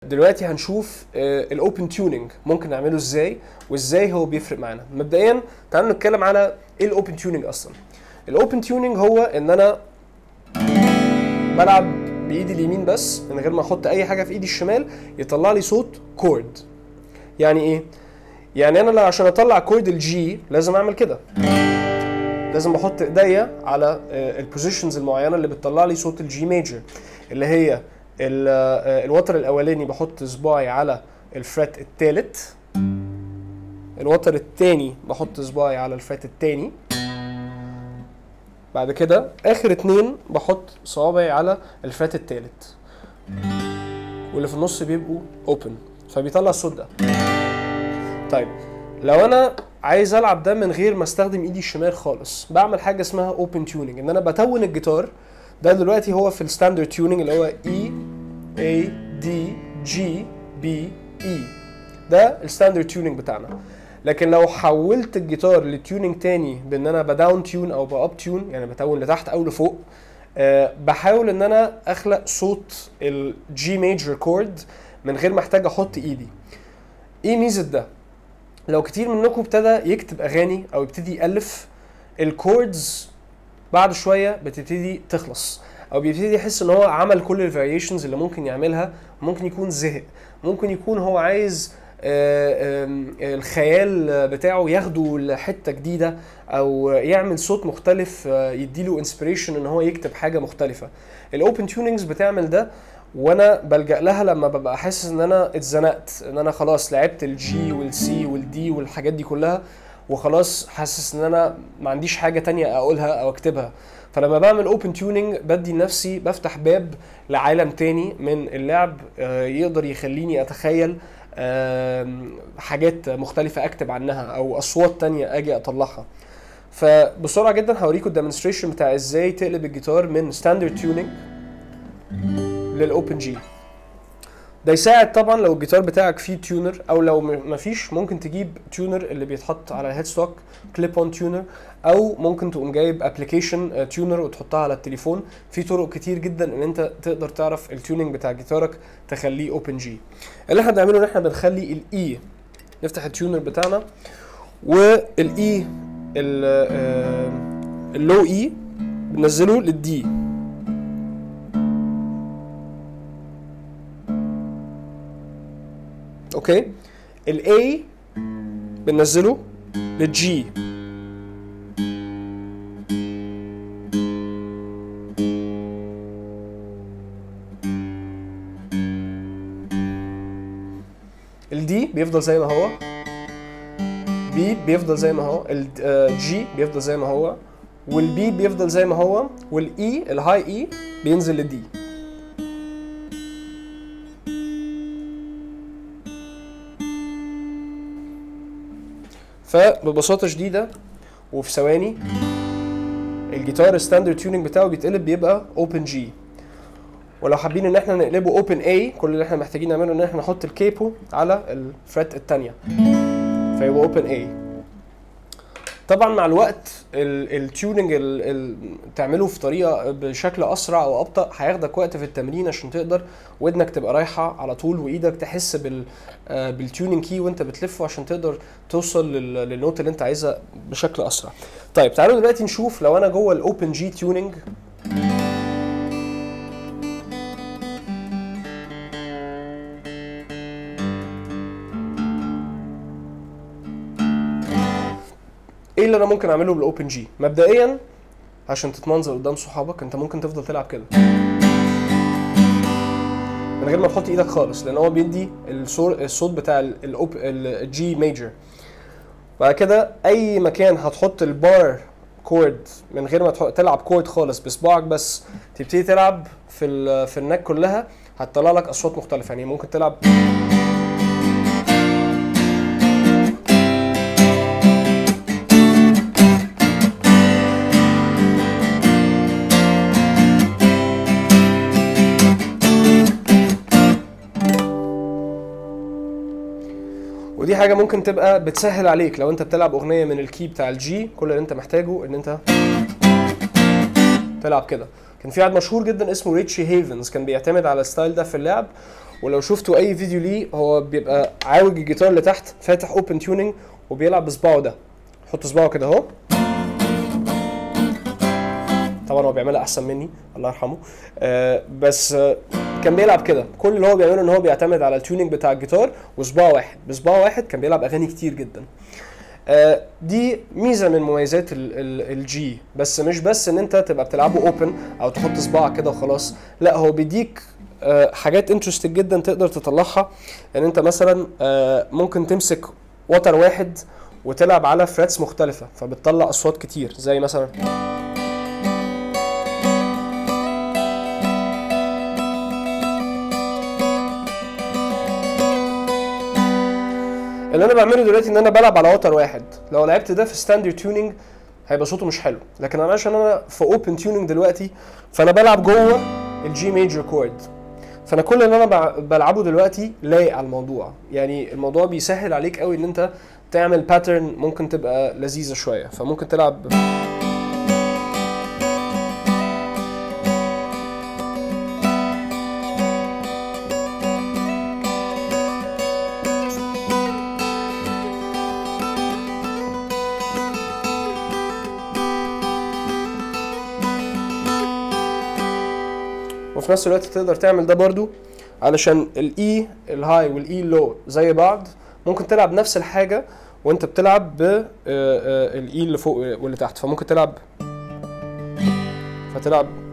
دلوقتي هنشوف الاوبن تيوننج ممكن نعمله ازاي وازاي هو بيفرق معانا مبدئيا تعالوا نتكلم على ايه الاوبن تيوننج اصلا الاوبن تيوننج هو ان انا بلعب بايدي اليمين بس من غير ما احط اي حاجه في ايدي الشمال يطلع لي صوت كورد يعني ايه يعني انا لو عشان اطلع كورد الجي لازم اعمل كده لازم احط ايديا على البوزيشنز المعينه اللي بتطلع لي صوت الجي ميجر اللي هي ال- آه، الوتر الاولاني بحط صباعي على الفريت الثالث الوتر الثاني بحط صباعي على الفريت الثاني بعد كده اخر اتنين بحط صوابعي على الفريت الثالث واللي في النص بيبقوا اوبن فبيطلع الصوت ده طيب لو انا عايز العب ده من غير ما استخدم ايدي الشمال خالص بعمل حاجه اسمها اوبن تيوننج ان انا بتون الجيتار ده دلوقتي هو في الستاندرد تيوننج اللي هو اي اي دي جي بي اي ده الستاندرد تيوننج بتاعنا لكن لو حولت الجيتار لتيوننج تاني بان انا بداون تيون او باب تيون يعني بتون لتحت او لفوق أه بحاول ان انا اخلق صوت الجي ميجر كورد من غير ما احتاج احط ايدي ايه ميزه ده لو كتير منكم ابتدى يكتب اغاني او يبتدي يالف الكوردز بعد شويه بتبتدي تخلص او بيبتدي يحس ان هو عمل كل الفاريشنز اللي ممكن يعملها ممكن يكون زهق ممكن يكون هو عايز آه، آم، الخيال بتاعه ياخده لحته جديده او يعمل صوت مختلف آه، يديله انسبريشن ان هو يكتب حاجه مختلفه الاوبن تيونينجز بتعمل ده وانا بلجا لها لما ببقى حاسس ان انا اتزنقت ان انا خلاص لعبت الجي والسي والدي والحاجات دي كلها وخلاص حاسس ان انا ما عنديش حاجه تانية اقولها او اكتبها فلما بعمل اوبن تيوننج بدي لنفسي بفتح باب لعالم تاني من اللعب آه، يقدر يخليني اتخيل آم، حاجات مختلفة اكتب عنها او اصوات تانية اجي اطلعها فبسرعة جدا هوريكم الديمونستريشن بتاع ازاي تقلب الجيتار من ستاندرد تيوننج للاوبن جي ده يساعد طبعا لو الجيتار بتاعك فيه تيونر او لو م- مفيش ممكن تجيب تيونر اللي بيتحط على الهيد ستوك كليب اون تيونر او ممكن تقوم جايب ابلكيشن تيونر وتحطها على التليفون في طرق كتير جدا ان انت تقدر تعرف التيوننج بتاع جيتارك تخليه اوبن جي اللي احنا بنعمله ان احنا بنخلي الاي نفتح التيونر بتاعنا والاي اللو اي بننزله للدي اوكي الاي بننزله للجي الدي بيفضل زي ما هو بي بيفضل زي ما هو الجي بيفضل زي ما هو والبي بيفضل زي ما هو والاي الهاي اي بينزل للدي فببساطه شديده وفي ثواني الجيتار الستاندرد تيوننج بتاعه بيتقلب بيبقى اوبن جي ولو حابين ان احنا نقلبه اوبن اي كل اللي احنا محتاجين نعمله ان احنا نحط الكيبو على الفريت الثانيه فيبقى اوبن اي طبعا مع الوقت التيوننج تعمله في طريقه بشكل اسرع او ابطا هياخدك وقت في التمرين عشان تقدر ودنك تبقى رايحه على طول وايدك تحس بال آه، بالتيوننج كي وانت بتلفه عشان تقدر توصل لل- للنوت اللي انت عايزها بشكل اسرع طيب تعالوا دلوقتي نشوف لو انا جوه الاوبن جي تيوننج ايه اللي انا ممكن اعمله بالاوبن جي مبدئيا عشان تتمنظر قدام صحابك انت ممكن تفضل تلعب كده من غير ما تحط ايدك خالص لان هو بيدي الصور الصوت بتاع ال- الاوب الجي ميجر بعد كده اي مكان هتحط البار كورد من غير ما تحط- تلعب كورد خالص بصباعك بس تبتدي تلعب في ال في النك كلها هتطلع لك اصوات مختلفه يعني ممكن تلعب ودي حاجه ممكن تبقى بتسهل عليك لو انت بتلعب اغنيه من الكي بتاع الجي كل اللي انت محتاجه ان انت تلعب كده كان في واحد مشهور جدا اسمه ريتشي هيفنز كان بيعتمد على الستايل ده في اللعب ولو شفتوا اي فيديو ليه هو بيبقى عاوج الجيتار اللي تحت فاتح اوبن تيوننج وبيلعب بصباعه ده يحط صباعه كده اهو طبعا هو بيعملها احسن مني الله يرحمه آه بس آه كان بيلعب كده كل اللي هو بيعمله ان هو بيعتمد على التيوننج بتاع الجيتار وصباع واحد بصباع واحد كان بيلعب اغاني كتير جدا آه دي ميزه من مميزات الجي بس مش بس ان انت تبقى بتلعبه اوبن او تحط صباعك كده وخلاص لا هو بيديك آه حاجات انترستنج جدا تقدر تطلعها ان انت مثلا آه ممكن تمسك وتر واحد وتلعب على فريتس مختلفه فبتطلع اصوات كتير زي مثلا اللي انا بعمله دلوقتي ان انا بلعب على وتر واحد لو لعبت ده في ستاندرد تيوننج هيبقى صوته مش حلو لكن انا عشان انا في اوبن تيوننج دلوقتي فانا بلعب جوه الجي ميجر كورد فانا كل اللي انا بلعبه دلوقتي لايق على الموضوع يعني الموضوع بيسهل عليك قوي ان انت تعمل باترن ممكن تبقى لذيذه شويه فممكن تلعب وفي نفس الوقت تقدر تعمل ده برضو علشان الاي الهاي والاي لو زي بعض ممكن تلعب نفس الحاجه وانت بتلعب ب الاي اللي فوق واللي تحت فممكن تلعب فتلعب